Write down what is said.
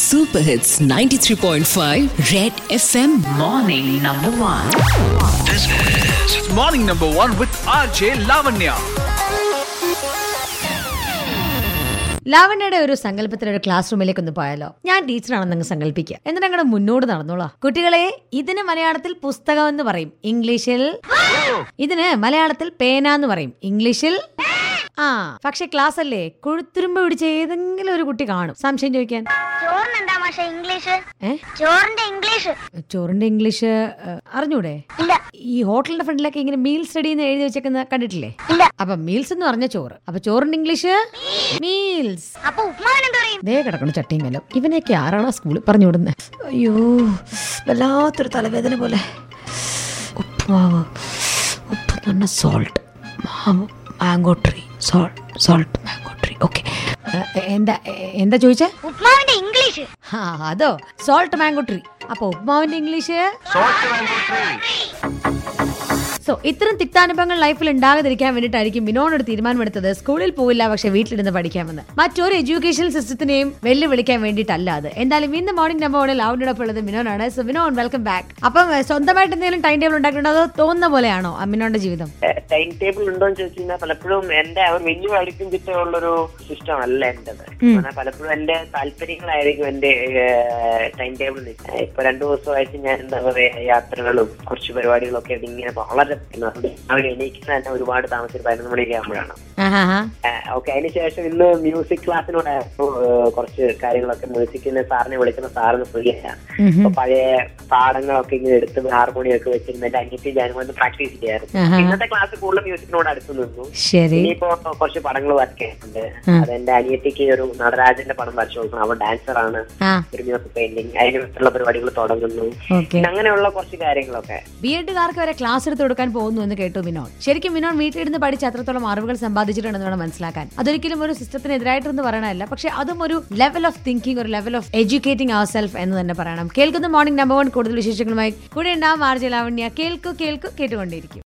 Super Hits 93.5 Red FM Morning Number 1. This is Morning Number One with RJ Lavanya. ലാവണ്യയുടെ ഒരു സങ്കല്പത്തിൽ ഒരു class റൂമിലേക്ക് ഒന്ന് പോയാലോ ഞാൻ ടീച്ചറാണെന്ന് അങ്ങ് സങ്കല്പിക്കുക എന്നിട്ട് അങ്ങോട്ട് മുന്നോട്ട് നടന്നോളാം കുട്ടികളെ ഇതിന് മലയാളത്തിൽ പുസ്തകം എന്ന് പറയും ഇംഗ്ലീഷിൽ ഇതിന് മലയാളത്തിൽ പേന എന്ന് പറയും ഇംഗ്ലീഷിൽ ആ പക്ഷെ ക്ലാസ് അല്ലേ കൊഴുത്തുരുമ്പ് പിടിച്ച ഏതെങ്കിലും ഒരു കുട്ടി കാണും സംശയം ചോദിക്കാൻ ചോറിനെന്താ മാഷെ ഇംഗ്ലീഷ് ഏ ചോറിന്റെ ഇംഗ്ലീഷ് ചോറിന്റെ ഇംഗ്ലീഷ് ഏ, അറിഞ്ഞൂടെ ഇല്ല ഈ ഹോട്ടലിന്റെ ഫ്രണ്ടിലൊക്കെ ഇങ്ങനെ മീൽ സ്റ്റഡി എന്ന് എഴുതി വെച്ചേക്കുന്ന കണ്ടിട്ടില്ലേ ഇല്ല അപ്പൊ മീൽസ് എന്ന് പറഞ്ഞ ചോറ് അപ്പൊ ചോറിന്റെ ഇംഗ്ലീഷ് മീൽസ് അപ്പൊ ഉപ്മാവിന് എന്താ പറയും ദേ കിടക്കണം ചട്ടിയും കല്ലോ ഇവനെയൊക്കെ ആരാണോ സ്കൂളിൽ പറഞ്ഞു വിടുന്നത് അയ്യോ വല്ലാത്തൊരു തലവേദന പോലെ ഉപ്പുമാവ് ഉപ്പ് എന്ന് പറഞ്ഞാൽ സോൾട്ട് മാവ് mango tree salt salt mango tree okay എന്താ എ- എന്താ ചോദിച്ചേ ഉപ്മാവിന്റെ ഇംഗ്ലീഷ് ആ അതോ സോൾട്ട് മാംഗോ ട്രീ അപ്പൊ ഉപ്മാവിന്റെ ഇംഗ്ലീഷ് സോ ഇത്തരം തിക്താനുഭവങ്ങൾ ലൈഫിൽ ഉണ്ടാകാതിരിക്കാൻ വേണ്ടിയിട്ടായിരിക്കും വിനോട് ഒരു തീരുമാനമെടുത്തത് സ്കൂളിൽ പോയില്ല പക്ഷെ വീട്ടിലിരുന്ന് പഠിക്കാമെന്ന് മറ്റൊരു എഡ്യൂക്കേഷൻ സിസ്റ്റത്തിനെയും വെല്ലുവിളിക്കാൻ വേണ്ടിയിട്ടല്ല അത് എന്തായാലും ഇന്ന് മോർണിംഗ് നമ്പർ വണ്ണിൽ അവനോടൊപ്പം ഉള്ളത് വിനോനാണ് സോ വിനോൻ വെൽക്കം ബാക്ക് അപ്പം ഏഹ്, സ്വന്തമായിട്ട് എന്തെങ്കിലും ടൈം ടേബിൾ ഉണ്ടാക്കിയിട്ടുണ്ടോ അതോ തോന്നുന്ന പോലെയാണോ അമ്മിനോന്റെ ജീവിതം ടൈം ടേബിൾ ഉണ്ടോ എന്ന് ചോദിച്ചു കഴിഞ്ഞാൽ പലപ്പോഴും എന്റെ അവർ വലിയ വഴിക്കും ചുറ്റുമുള്ളൊരു സിസ്റ്റം അല്ല എന്റേത് കാരണം പലപ്പോഴും എന്റെ താല്പര്യങ്ങളായിരിക്കും എന്റെ ടൈം ടേബിൾ ഇപ്പൊ രണ്ടു ദിവസമായിട്ട് ഞാൻ എന്താ പറയാ യാത്രകളും കുറച്ച് പരിപാടികളൊക്കെ ആയിട്ട് ഇങ്ങനെ വളരെ അവിടെ എണീക്കുന്ന തന്നെ ഒരുപാട് താമസിച്ച് പതിനൊന്ന് മണിയൊക്കെ ആകുമ്പോഴാണ് ആഹാ ഓക്കെ അതിനുശേഷം ഇന്ന് മ്യൂസിക് ക്ലാസ്സിനോടായിരുന്നു ഏഹ്, കുറച്ച് കാര്യങ്ങളൊക്കെ മ്യൂസിക്കിന് സാറിനെ വിളിക്കുന്ന സാറിന് ഫ്രീ ആണ് അപ്പൊ പഴയ പാഠങ്ങളൊക്കെ ഇങ്ങനെ എടുത്ത് ഹാർമോണിയൊക്കെ വെച്ചിരുന്ന് എന്റെ അനിയത്തി ഞാനും വന്ന് പ്രാക്ടീസ് ചെയ്യായിരുന്നു ആഹാ. ഇന്നത്തെ ക്ലാസ് കൂടുതൽ മ്യൂസിക്കിനോട് അടുത്ത് നിന്നു ശരി ഇനിയിപ്പോ കുറച്ച് പടങ്ങൾ വരയ്ക്കാനുണ്ട് അത് എന്റെ അനിയത്തിക്ക് ഒരു നടരാജന്റെ പടം വരച്ചു കൊടുക്കണം അവൻ ഡാൻസർ ആണ് ആ ഒരു മ്യൂസിക് പെയിന്റിങ് അതിനുള്ള പരിപാടികൾ തുടങ്ങുന്നു ഓക്കെ പിന്നെ അങ്ങനെയുള്ള കുറച്ച് കാര്യങ്ങളൊക്കെ ബി എഡുകാർക്ക് വരെ ക്ലാസ് എടുത്ത് കൊടുക്കാൻ പോകുന്നു എന്ന് കേട്ടു വിനോദ് ശരിക്കും വിനോദ് വീട്ടിലിരുന്ന് പഠിച്ച് അത്രത്തോളം അറിവുകൾ സമ്പാദിച്ചിട്ടുണ്ടെന്ന് വേണം മനസ്സിലാക്കാൻ അതൊരിക്കലും ഒരു സിസ്റ്റത്തിന് എതിരായിട്ടൊന്നും പറയണമല്ല പക്ഷെ അതും ഒരു ലെവൽ ഓഫ് തിങ്കിങ് ഒരു level of educating our self എന്ന് തന്നെ പറയണം കേൾക്കുന്ന മോർണിംഗ് നമ്പർ വൺ കൂടുതൽ വിശേഷങ്ങളുമായി കൂടെ ഉണ്ടാവും ആർജി ലാവണ്യ കേൾക്കൂ കേൾക്കൂ കേട്ടുകൊണ്ടേയിരിക്കും